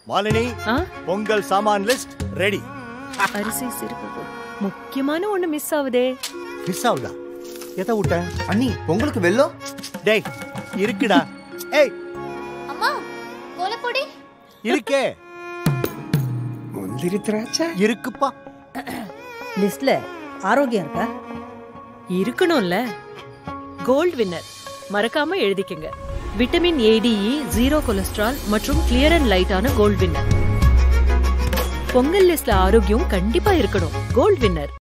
மாலினி ஆ பொங்கல் சாமான் list ready அரிசி சிறுப்பு முக்கியமான ஒண்ணு மிஸ் ஆகுதே மிஸ் ஆகுதா எதை விட்ட அண்ணி பொங்கலுக்கு வெள்ளம் டேய் இருக்குடா ஏய் அம்மா கோலப்பொடி இருக்கே முந்திரி திராட்சை இருக்குப்பா லிஸ்ட்ல ஆரோக்கியம் இருக்கா இருக்கணும்ல கோல்ட் வின்னர் மறக்காம எழுதிக்கங்க விட்டமின் ஏடிஇ ஜீரோ கொலஸ்ட்ரால் மற்றும் கிளியர் அண்ட் லைட்டான கோல்ட் வின்னர் பொங்கல் லிஸ்ட்ல ஆரோக்கியம் கண்டிப்பா இருக்கணும் கோல்ட் வின்னர்